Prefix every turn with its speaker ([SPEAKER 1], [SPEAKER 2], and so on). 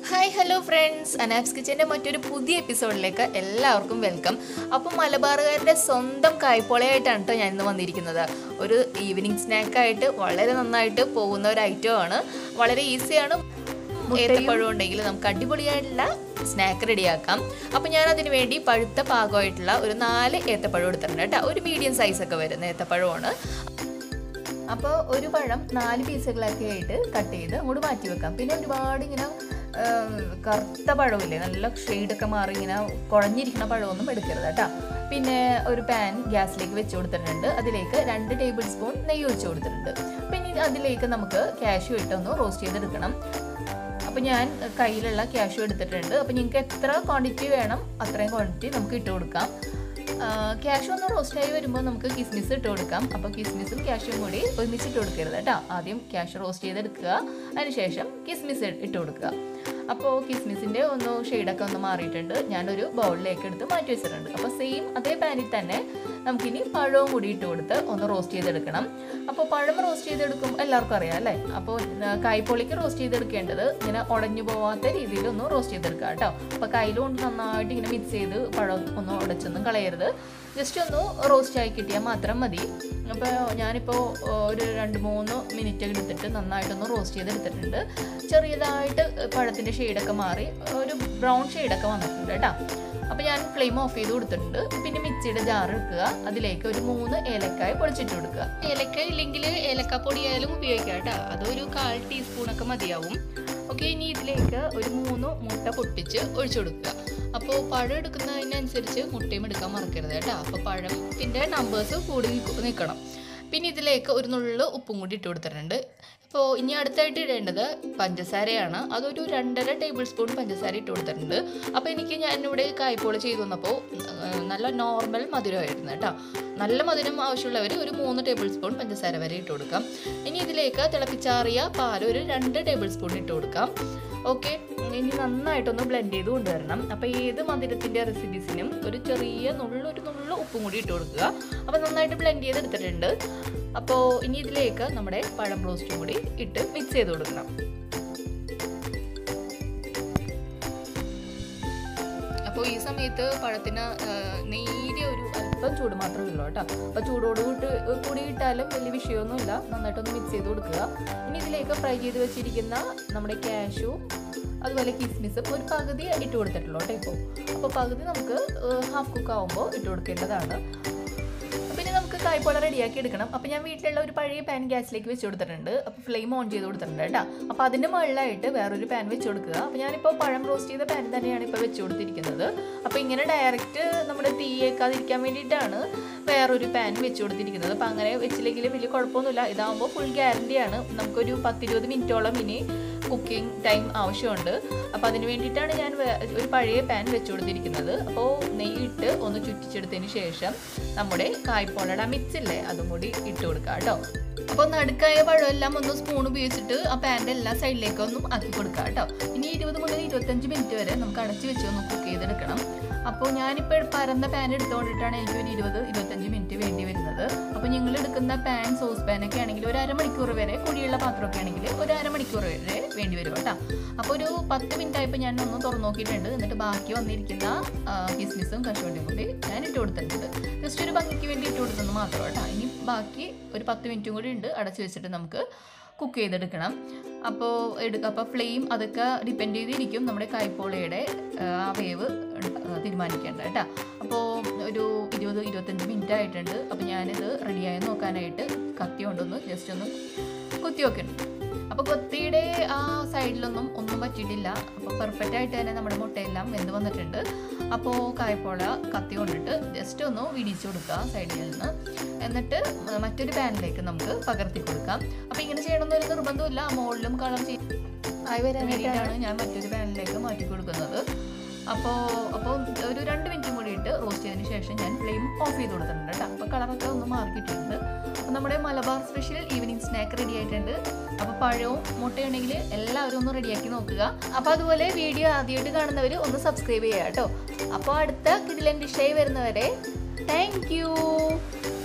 [SPEAKER 1] hi hello friends അനാപ്സ് കിച്ചൻ്റെ മറ്റൊരു പുതിയ എപ്പിസോഡിലേക്ക് എല്ലാവർക്കും വെൽക്കം അപ്പോൾ മലബാറുകാരുടെ സ്വന്തം കായ്പോളയായിട്ടാണ് കേട്ടോ ഞാൻ ഇന്ന് വന്നിരിക്കുന്നത് ഒരു ഈവനിങ് സ്നാക്കായിട്ട് വളരെ നന്നായിട്ട് പോകുന്ന ഒരു ഐറ്റമാണ് വളരെ ഈസിയാണ് ഏത്തപ്പഴം ഉണ്ടെങ്കിൽ നമുക്ക് അടിപൊളിയായിട്ടുള്ള സ്നാക്ക് റെഡിയാക്കാം അപ്പോൾ ഞാൻ അതിന് വേണ്ടി പഴുത്ത പാകമായിട്ടുള്ള ഒരു നാല് ഏത്തപ്പഴം എടുത്തിട്ടുണ്ട് കേട്ടോ ഒരു മീഡിയം സൈസൊക്കെ വരുന്ന ഏത്തപ്പഴമാണ് അപ്പോൾ ഒരു പഴം നാല് പീസുകളൊക്കെ ആയിട്ട് കട്ട് ചെയ്ത് അങ്ങോട്ട് മാറ്റി വെക്കാം പിന്നെ ഒരുപാട് ഇങ്ങനെ ആ, കറുത്ത പഴമില്ലേ നല്ല ഷെയ്ഡൊക്കെ മാറി ഇങ്ങനെ കുഴഞ്ഞിരിക്കുന്ന പഴമൊന്നും എടുക്കരുത് കേട്ടോ പിന്നെ ഒരു പാൻ ഗ്യാസിലേക്ക് വെച്ച് കൊടുത്തിട്ടുണ്ട് അതിലേക്ക് രണ്ട് ടേബിൾ സ്പൂൺ നെയ്യ് ഒഴിച്ച് കൊടുത്തിട്ടുണ്ട് പിന്നെ ഇത് അതിലേക്ക് നമുക്ക് ക്യാഷ്യൂ ഇട്ടൊന്ന് റോസ്റ്റ് ചെയ്തെടുക്കണം അപ്പോൾ ഞാൻ കയ്യിലുള്ള ക്യാഷ്യൂ എടുത്തിട്ടുണ്ട് അപ്പോൾ നിങ്ങൾക്ക് എത്ര ക്വാണ്ടിറ്റി വേണം അത്രയും ക്വാണ്ടിറ്റി നമുക്ക് ഇട്ട് കൊടുക്കാം ക്യാഷ് ഒന്ന് റോസ്റ്റായി വരുമ്പോൾ നമുക്ക് കിസ്മിസ് ഇട്ട് കൊടുക്കാം അപ്പോൾ കിസ്മിസും ക്യാഷും കൂടി ഒരുമിച്ച് ഇട്ട് കൊടുക്കരുത് കേട്ടോ ആദ്യം ക്യാഷ് റോസ്റ്റ് ചെയ്തെടുക്കുക അതിനുശേഷം കിസ്മിസ് ഇട്ട് കൊടുക്കുക അപ്പോൾ കിസ്മിസിൻ്റെ ഒന്ന് ഷെയ്ഡൊക്കെ ഒന്ന് മാറിയിട്ടുണ്ട് ഞാനൊരു ബൗളിലേക്ക് എടുത്ത് മാറ്റി വെച്ചിട്ടുണ്ട് അപ്പോൾ സെയിം അതേ പാനിൽ തന്നെ നമുക്കിനി പഴവും കൂടി ഇട്ട് കൊടുത്ത് ഒന്ന് റോസ്റ്റ് ചെയ്തെടുക്കണം അപ്പോൾ പഴം റോസ്റ്റ് ചെയ്തെടുക്കും എല്ലാവർക്കും അറിയാം അല്ലേ അപ്പോൾ കായ്പൊളിക്ക് റോസ്റ്റ് ചെയ്തെടുക്കേണ്ടത് ഇങ്ങനെ ഉടഞ്ഞു പോവാത്ത രീതിയിൽ ഒന്ന് റോസ്റ്റ് ചെയ്തെടുക്കുക കേട്ടോ അപ്പോൾ കയ്യിൽ കൊണ്ട് നന്നായിട്ട് ഇങ്ങനെ മിക്സ് ചെയ്ത് പഴം ഒന്ന് ഉടച്ചൊന്നും കളയരുത് ജസ്റ്റ് ഒന്ന് റോസ്റ്റ് ആയി കിട്ടിയാൽ മാത്രം മതി അപ്പോൾ ഞാനിപ്പോൾ ഒരു രണ്ട് മൂന്ന് മിനിറ്റ് എടുത്തിട്ട് നന്നായിട്ടൊന്ന് റോസ്റ്റ് ചെയ്തെടുത്തിട്ടുണ്ട് ചെറിയതായിട്ട് പഴത്തിൻ്റെ ഷെയ്ഡൊക്കെ മാറി ഒരു ബ്രൗൺ ഷെയ്ഡൊക്കെ വന്നിട്ടുണ്ട് കേട്ടോ അപ്പോൾ ഞാൻ ഫ്ലെയിം ഓഫ് ചെയ്ത് കൊടുത്തിട്ടുണ്ട് പിന്നെ മിക്സിയുടെ ജാർ എടുക്കുക അതിലേക്ക് ഒരു മൂന്ന് ഏലക്കായ പൊളിച്ചിട്ട് കൊടുക്കുക ഏലക്ക ഇല്ലെങ്കിൽ ഏലക്ക പൊടിയായാലും ഉപയോഗിക്കാം കേട്ടോ അതൊരു കാൽ ടീസ്പൂണൊക്കെ മതിയാവും ഓക്കെ ഇനി ഇതിലേക്ക് ഒരു മൂന്ന് മുട്ട പൊട്ടിച്ച് ഒഴിച്ചു കൊടുക്കുക അപ്പോൾ പഴം എടുക്കുന്നതിനനുസരിച്ച് മുട്ടയും എടുക്കാൻ മറക്കരുത് കേട്ടോ അപ്പോൾ പഴത്തിൻ്റെ നമ്പേഴ്സ് കൂടി നിൽക്കു- നിൽക്കണം പിന്നെ ഇതിലേക്ക് ഒരു നുള്ളു ഉപ്പും കൂടി ഇട്ട് കൊടുത്തിട്ടുണ്ട് അപ്പോൾ ഇനി അടുത്തായിട്ട് ഇടേണ്ടത് പഞ്ചസാരയാണ് അതൊരു രണ്ടര ടേബിൾ സ്പൂൺ പഞ്ചസാര ഇട്ട് കൊടുത്തിട്ടുണ്ട് അപ്പോൾ എനിക്ക് ഞാനിവിടെ കായ്പോള ചെയ്തു വന്നപ്പോൾ ഉം, നല്ല നോർമൽ മധുരമായിരുന്നു കേട്ടോ നല്ല മധുരം ആവശ്യമുള്ളവർ ഒരു മൂന്ന് ടേബിൾ സ്പൂൺ പഞ്ചസാര വരെ ഇട്ട് കൊടുക്കാം ഇനി ഇതിലേക്ക് തിളപ്പിച്ചാറിയ പാൽ ഒരു രണ്ട് ടേബിൾ സ്പൂൺ ഇട്ട് കൊടുക്കാം ഓക്കെ ഇനി നന്നായിട്ടൊന്ന് ബ്ലെൻഡ് ചെയ്ത് കൊണ്ടുവരണം അപ്പോൾ ഏത് മധുരത്തിൻ്റെ റെസിപ്പീസിനും ഒരു ചെറിയ നുള്ളു ഒരു നുള്ളു ഉപ്പും കൂടി ഇട്ട് കൊടുക്കുക അപ്പോൾ നന്നായിട്ട് ബ്ലെൻഡ് ചെയ്തെടുത്തിട്ടുണ്ട് അപ്പോൾ ഇനി ഇതിലേക്ക് നമ്മുടെ പഴം റോസ്റ്റും കൂടി ഇട്ട് മിക്സ് ചെയ്ത് കൊടുക്കണം അപ്പോൾ ഈ സമയത്ത് പഴത്തിന് ആ, നേരിയ ഒരു അല്പം ചൂട് മാത്രമേ ഉള്ളൂ കേട്ടോ അപ്പോൾ ചൂടോട് കൂട്ട് കൂടി ഇട്ടാലും വലിയ വിഷയമൊന്നുമില്ല നന്നായിട്ടൊന്ന് മിക്സ് ചെയ്ത് കൊടുക്കുക ഇനി ഇതിലേക്ക് ഫ്രൈ ചെയ്ത് വെച്ചിരിക്കുന്ന നമ്മുടെ ക്യാഷു അതുപോലെ കിസ്മിസും ഒരു പകുതി ഇട്ട് കൊടുത്തിട്ടുള്ളൂ കേട്ടോ ഇപ്പോൾ അപ്പോൾ പകുതി നമുക്ക് ഹാഫ് കുക്ക് ആകുമ്പോൾ ഇട്ട് കൊടുക്കേണ്ടതാണ് പിന്നെ നമുക്ക് കായ്പോള റെഡിയാക്കി എടുക്കണം അപ്പോൾ ഞാൻ വീട്ടിലുള്ള ഒരു പഴയ പാൻ ഗ്യാസിലേക്ക് വെച്ച് കൊടുത്തിട്ടുണ്ട് അപ്പോൾ ഫ്ലെയിം ഓൺ ചെയ്ത് കൊടുത്തിട്ടുണ്ട് കേട്ടോ അപ്പോൾ അതിൻ്റെ മുകളിലായിട്ട് വേറൊരു പാൻ വെച്ച് കൊടുക്കുക അപ്പോൾ ഞാനിപ്പോൾ പഴം റോസ്റ്റ് ചെയ്ത പാൻ തന്നെയാണ് ഇപ്പോൾ വെച്ച് കൊടുത്തിരിക്കുന്നത് അപ്പോൾ ഇങ്ങനെ ഡയറക്റ്റ് നമ്മുടെ തീയേക്കാതിരിക്കാൻ വേണ്ടിയിട്ടാണ് വേറൊരു പാൻ വെച്ച് കൊടുത്തിരിക്കുന്നത് അപ്പോൾ അങ്ങനെ വെച്ചില്ലെങ്കിൽ വലിയ കുഴപ്പമൊന്നുമില്ല ഇതാകുമ്പോൾ ഫുൾ ഗ്യാരണ്ടിയാണ് നമുക്കൊരു പത്തിരുപത് മിനിറ്റോളം ഇനി കുക്കിംഗ് ടൈം ആവശ്യമുണ്ട് അപ്പോൾ അതിന് വേണ്ടിയിട്ടാണ് ഞാൻ വേ- ഒരു പഴയ പാൻ വെച്ച് കൊടുത്തിരിക്കുന്നത് അപ്പോൾ നെയ്യിട്ട് ഒന്ന് ചുറ്റിച്ചെടുത്തതിന് ശേഷം നമ്മുടെ കായ്പോളയുടെ മിക്സ് ഇല്ലേ അതും കൂടി ഇട്ട് കൊടുക്കുക കേട്ടോ അപ്പോൾ നടുക്കായ പഴമെല്ലാം ഒന്ന് സ്പൂൺ ഉപയോഗിച്ചിട്ട് ആ പാൻ്റെ എല്ലാ സൈഡിലേക്കൊന്നും ആക്കി കൊടുക്കുക കേട്ടോ ഇനി ഇരുപത് മുതൽ ഇരുപത്തഞ്ച് മിനിറ്റ് വരെ നമുക്ക് അടച്ച് വെച്ച് ഒന്ന് കുക്ക് ചെയ്തെടുക്കണം അപ്പോൾ ഞാനിപ്പോൾ പരന്ന പാൻ എടുത്തുകൊണ്ടിട്ടാണ് എനിക്ക് ഒരു ഇരുപത് ഇരുപത്തഞ്ച് മിനിറ്റ് വേണ്ടി വരുന്നത് അപ്പോൾ നിങ്ങൾ എടുക്കുന്ന പാൻ സോസ് പാനൊക്കെ ആണെങ്കിൽ ഒരു അരമണിക്കൂർ വരെ കുഴിയുള്ള പാത്രമൊക്കെ ആണെങ്കിൽ ഒരു അരമണിക്കൂർ വരെ വേണ്ടി വരും കേട്ടോ അപ്പോൾ ഒരു പത്ത് മിനിറ്റ് ആയപ്പോൾ ഞാൻ ഒന്ന് തുറന്നു നോക്കിയിട്ടുണ്ട് എന്നിട്ട് ബാക്കി വന്നിരിക്കുന്ന ആ, കിസ്മിസും കശുവണ്ടിയും കൂടി ഞാൻ ഇട്ട് കൊടുത്തിട്ടുണ്ട് ജസ്റ്റ് ഒരു ഭംഗിക്ക് വേണ്ടി ഇട്ട് കൊടുത്തെന്ന് മാത്രം കേട്ടോ ഇനി ബാക്കി ഒരു പത്ത് മിനിറ്റും കൂടി ഉണ്ട് അടച്ചു വെച്ചിട്ട് നമുക്ക് കുക്ക് ചെയ്തെടുക്കണം അപ്പോൾ എടുക്കുക അപ്പോൾ ഫ്ലെയിം അതൊക്കെ ഡിപ്പെൻഡ് ചെയ്തിരിക്കും നമ്മുടെ കൈപ്പോളയുടെ ആ വേവ് തീരുമാനിക്കേണ്ടത് കേട്ടോ അപ്പോൾ ഒരു ഇരുപത് ഇരുപത്തഞ്ച് മിനിറ്റ് ആയിട്ടുണ്ട് അപ്പോൾ ഞാനിത് റെഡിയായി നോക്കാനായിട്ട് കത്തി കൊണ്ടൊന്ന് ജസ്റ്റ് ഒന്ന് കുത്തി വെക്കുന്നുണ്ട് അപ്പോൾ കൊത്തിയുടെ ആ സൈഡിലൊന്നും ഒന്നും പറ്റിയിട്ടില്ല അപ്പോൾ പെർഫെക്റ്റ് ആയിട്ട് തന്നെ നമ്മുടെ മുട്ടയെല്ലാം വെന്ത് വന്നിട്ടുണ്ട് അപ്പോൾ കായപ്പോള കത്തി കൊണ്ടിട്ട് ജസ്റ്റ് ഒന്ന് വിടിച്ചു കൊടുക്കുക സൈഡിൽ നിന്ന് എന്നിട്ട് മറ്റൊരു പാനിലേക്ക് നമുക്ക് പകർത്തി കൊടുക്കാം അപ്പോൾ ഇങ്ങനെ ചെയ്യണമെന്നൊരു നിർബന്ധമില്ല മുകളിലും കളർ ചെയ്ത് ആയി വരാൻ വേണ്ടിയിട്ടാണ് ഞാൻ മറ്റൊരു പാനിലേക്ക് മാറ്റി കൊടുക്കുന്നത് അപ്പോൾ അപ്പോൾ ഒരു രണ്ട് മിനിറ്റും കൂടി ഇട്ട് റോസ്റ്റ് ചെയ്തതിന് ശേഷം ഞാൻ ഫ്ലെയിം ഓഫ് ചെയ്ത് കൊടുത്തിട്ടുണ്ട് കേട്ടോ അപ്പോൾ കളറൊക്കെ ഒന്ന് മാറി കിട്ടിയിട്ടുണ്ട് അപ്പോൾ നമ്മുടെ Malabar special evening snack ready ആയിട്ടുണ്ട് അപ്പോൾ പഴവും മുട്ടയുണ്ടെങ്കിൽ എല്ലാവരും ഒന്ന് റെഡിയാക്കി നോക്കുക അപ്പോൾ അതുപോലെ വീഡിയോ ആദ്യമായിട്ട് കാണുന്നവർ ഒന്ന് സബ്സ്ക്രൈബ് ചെയ്യുക കേട്ടോ അപ്പോൾ അടുത്ത കിടിലൻ ഡിഷായി വരുന്നവരെ താങ്ക് യു